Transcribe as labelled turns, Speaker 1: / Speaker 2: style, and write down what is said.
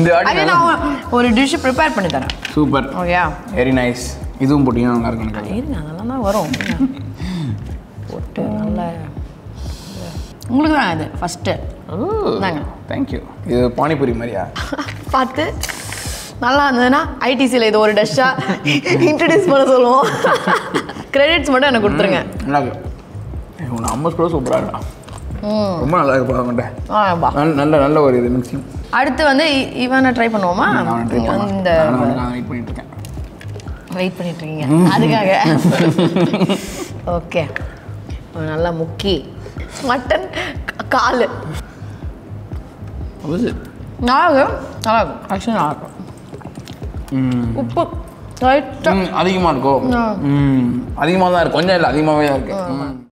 Speaker 1: இந்த
Speaker 2: அதே
Speaker 1: வாட்டி
Speaker 2: நான் ஒரு டிஷ் ப்ரிப்பேர் பண்ணி தரேன்
Speaker 1: சூப்பர்
Speaker 2: ஓகேயா
Speaker 1: வெரி நைஸ் இதுவும் போட்டிங்கன்னா நல்லா இருக்கும் எனக்கு
Speaker 2: இருங்க அதெல்லாம் தான் வரும் போட்டு நல்லா உங்களுக்கு தான் இது ஃபஸ்ட்டு இந்தாங்க
Speaker 1: தேங்க்யூ இது பானிபூரி மாதிரியா
Speaker 2: பார்த்து நல்லா இருந்ததுன்னா ஐடிசியில் இது ஒரு டஷ்ஷாக இன்ட்ரடியூஸ் பண்ண சொல்லுவோம் கிரெடிட்ஸ் மட்டும் எனக்கு கொடுத்துருங்க
Speaker 1: நல்லா இருக்கு உன் அம்மா கூட சூப்பராக இருக்கா
Speaker 2: ம்
Speaker 1: ரொம்ப நல்லா இருக்கு பாருங்கட்ட
Speaker 2: ஆ பா
Speaker 1: நல்ல நல்ல ஒரு இது மிக்சிங்
Speaker 2: அடுத்து வந்து இ- இவனை ட்ரை பண்ணுவோமா
Speaker 1: நான் ட்ரை பண்ணேன்
Speaker 2: இந்த
Speaker 1: நானும் வந்து நான் வெயிட் பண்ணிட்டு இருக்கேன்
Speaker 2: வெயிட் பண்ணிட்டு இருக்கீங்க அதுக்காக ஓகே நல்லா முக்கி மட்டன் கால்
Speaker 1: Was it?
Speaker 2: நல்லா இருக்கும் நல்லா இருக்கும் ஆக்சுவலி நல்லா இருக்கும்
Speaker 1: ம்
Speaker 2: உப்பு லைட்டாக
Speaker 1: ம், அதிகமா இருக்கும்
Speaker 2: ஆ.
Speaker 1: ம் அதிகமாக தான் இருக்கு கொஞ்சம் இல்லை அதிகமாகவே தான் இருக்கு ம்